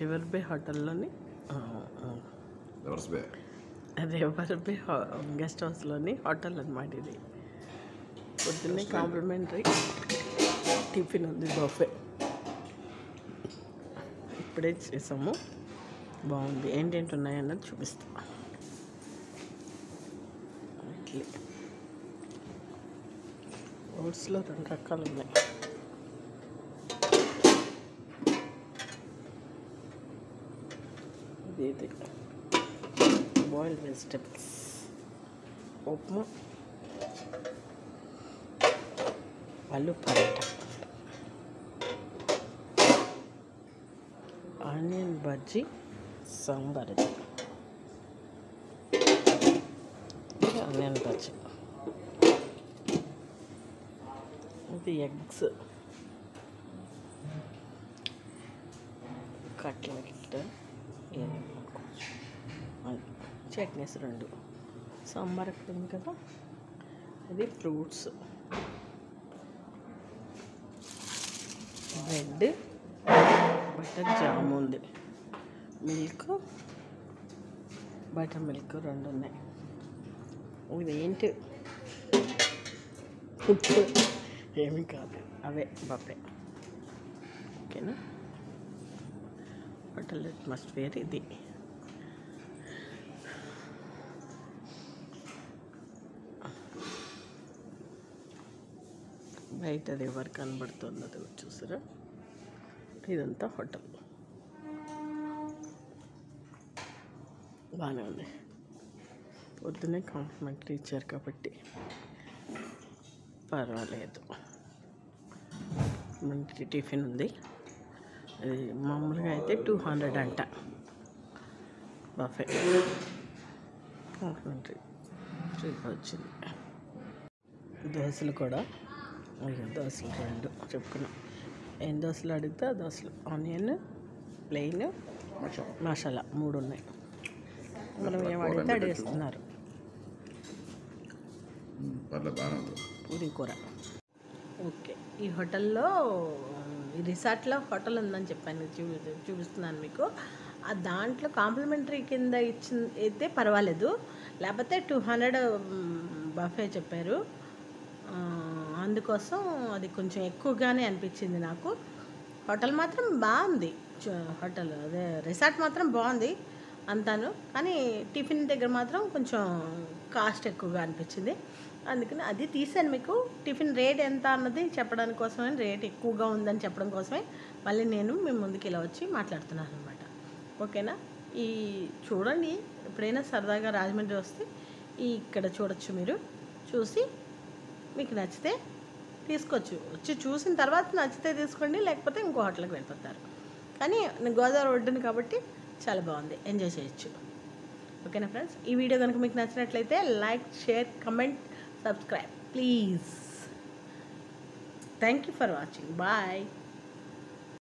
river బే హోటల్లోని ఆ, ఆ, reverse బే river బే హో- గెస్ట్ హౌస్లోని హోటల్ అనమాట ఇది పొద్దున్నే కాంప్లిమెంటరీ టిఫిన్ ఉంది బఫే ఇప్పుడే చేసాము బాగుంది ఏంటేంటి ఉన్నాయన్నది చూపిస్తా ఇడ్లీ ఓట్స్లో రెండు రకాలు ఉన్నాయి ఇది ఇది బాయిల్డ్ వెజిటబుల్స్ ఉప్మా ఆలు పరోటా ఆనియన్ బజ్జీ సాంబార్ ఇది ఇది ఆనియన్ బజ్జీ ఇది ఎగ్స్ కట్లెట్ చట్నీస్ రెండు సాంబార్ అక్కడ ఉంది కదా ఇది ఫ్రూట్స్ బ్రెడ్ బటర్ జామ్ ఉంది మిల్క్ బటర్ మిల్క్ రెండు ఉన్నాయి ఇది ఏంటి ఉప్పు ఏమీ కాదు అవే బఫే ఓకేనా హోటల్ అట్మాస్ఫియర్ ఇది బయట రివర్ కనబడుతుంది అది చూసారా ఇదంతా హోటల్ బాగానే ఉంది పొద్దునే కాంప్లిమెంటరీ ఇచ్చారు కాబట్టి పర్వాలేదు మంచి టిఫిన్ ఉంది ఇది మామూలుగా అయితే టూ హండ్రెడ్ అంట బఫే కాంప్లిమెంటరీ ఫ్రీగా వచ్చింది దోశలు కూడా అయ్యో దోశలు రెండు చెప్పుకున్నాం ఏం దోశలు అడిగితే ఆ దోశలు ఆనియన్ ప్లెయిన్ మసాలా మూడు ఉన్నాయి మనం ఏం అడిగితే అడిగేస్తున్నారు పర్లేదు బాగానే ఉంది పూరి కూర ఓకే ఈ హోటల్లో ఈ రిసార్ట్లో హోటల్ ఉందని చెప్పాను చూ చూపిస్తున్నాను మీకు ఆ దాంట్లో కాంప్లిమెంటరీ కింద ఇచ్చిన అయితే పర్వాలేదు లేకపోతే టూ హండ్రెడ్ బఫే చెప్పారు ఆ, అందుకోసం అది కొంచెం ఎక్కువగానే అనిపించింది నాకు హోటల్ మాత్రం బాగుంది చ- హోటల్ అదే రిసార్ట్ మాత్రం బాగుంది అంతాను కానీ టిఫిన్ దగ్గర మాత్రం కొంచెం కాస్ట్ ఎక్కువగా అనిపించింది అందుకని అది తీసాను మీకు టిఫిన్ రేట్ ఎంత అన్నది చెప్పడానికి కోసమే రేట్ ఎక్కువగా ఉందని చెప్పడం కోసమే మళ్ళీ నేను మీ ముందుకు ఇలా వచ్చి మాట్లాడుతున్నాను అనమాట ఓకేనా ఈ చూడండి ఎప్పుడైనా సరదాగా రాజమండ్రి వస్తే ఈ ఇక్కడ చూడొచ్చు మీరు చూసి మీకు నచ్చితే తీసుకోవచ్చు వచ్చి చూసిన తర్వాత నచ్చితే తీసుకోండి లేకపోతే ఇంకో హోటల్కి వెళ్ళిపోతారు కానీ నేను గోదావరి ఒడ్డును కాబట్టి చాలా బాగుంది ఎంజాయ్ చేయొచ్చు ఓకేనా ఫ్రెండ్స్ ఈ వీడియో కనుక మీకు నచ్చినట్లయితే like share comment subscribe please thank you for watching bye